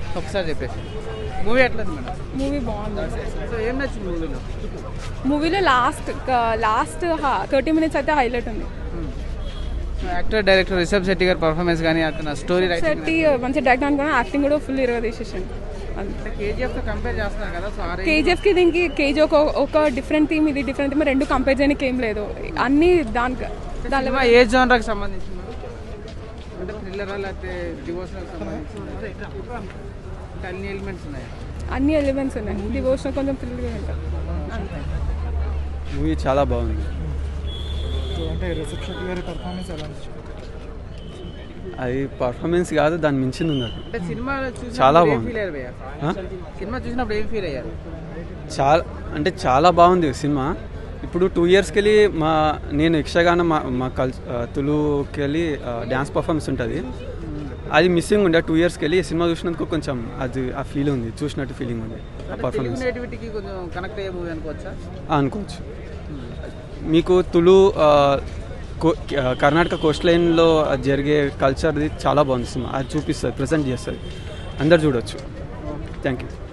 ఒకసారి చెప్పేసి మూవీ ఎట్లేదు మేడం మూవీ బాగుంది సో ఏం నచ్చింది మూవీలో మూవీలో లాస్ట్ లాస్ట్ థర్టీ మినిట్స్ అయితే హైలైట్ ఉంది యాక్టర్ డైరెక్టర్ రిషబ్ శెట్టి గారి పర్ఫార్మెన్స్ కానీ అతను స్టోరీ రైటింగ్ శెట్టి మంచి డైరెక్ట్ అనుకున్నా యాక్టింగ్ కూడా ఫుల్ ఇరవై తీసేసాను అంటే కేజీఎఫ్తో కంపేర్ చేస్తున్నారు కదా సో ఆ range- కేజీఎఫ్కి దీనికి కేజీ ఒక ఒక డిఫరెంట్ థీమ్ ఇది డిఫరెంట్ థీమ్ రెండు కంపేర్ చేయడానికి ఏం లేదు అన్నీ దానికి దాని సినిమా ఏ జానరాకి సంబంధించింది అంటే థ్రిల్లరా లేకపోతే డివోషనల్ సంబంధించింది అంటే అన్ని ఎలిమెంట్స్ ఉన్నాయి అన్ని ఎలిమెంట్స్ ఉన్నాయి డివోషన్ కొంచెం థ్రిల్గా ఉంటుంది అంతే మూవీ చాలా బాగుంది అంటే రిషబ్ శెట్టి గారి పర్ఫార్మెన్స్ ఎలా అనిపించింది అది పర్ఫార్మెన్స్ కాదు దాని మించింది ఉంది అది అంటే సినిమా చూసినప్పుడు చాలా ఏం బాగుంది. ఫీల్ అయ్యారు భయ్యా ఆ? సినిమా చూసినప్పుడు ఏం ఫీల్ అయ్యారు చాలా అంటే చాలా బాగుంది సినిమా ఇప్పుడు టూ ఇయర్స్కి వెళ్ళి మా నేను యక్షగానం మా మా కల్ తులుకి వెళ్ళి డ్యాన్స్ పర్ఫార్మెన్స్ ఉంటుంది అది మిస్సింగ్ ఉండే టూ ఇయర్స్కి వెళ్ళి సినిమా చూసినందుకు కొంచెం అది ఆ ఫీల్ ఉంది చూసినట్టు ఫీలింగ్ ఉంది ఆ తెలుగు పర్ఫార్మెన్స్ నేటివిటీకి కొంచెం కనెక్ట్ అయ్యే మూవీ అనుకోవచ్చా అనుకోవచ్చు మీకు తులు ఆ, కో- ఆ, కర్ణాటక కోస్ట్ లైన్లో జరిగే కల్చర్ది చాలా బాగుంది సినిమా అది చూపిస్తుంది ప్రజెంట్ చేస్తుంది అందరు చూడొచ్చు థ్యాంక్ యూ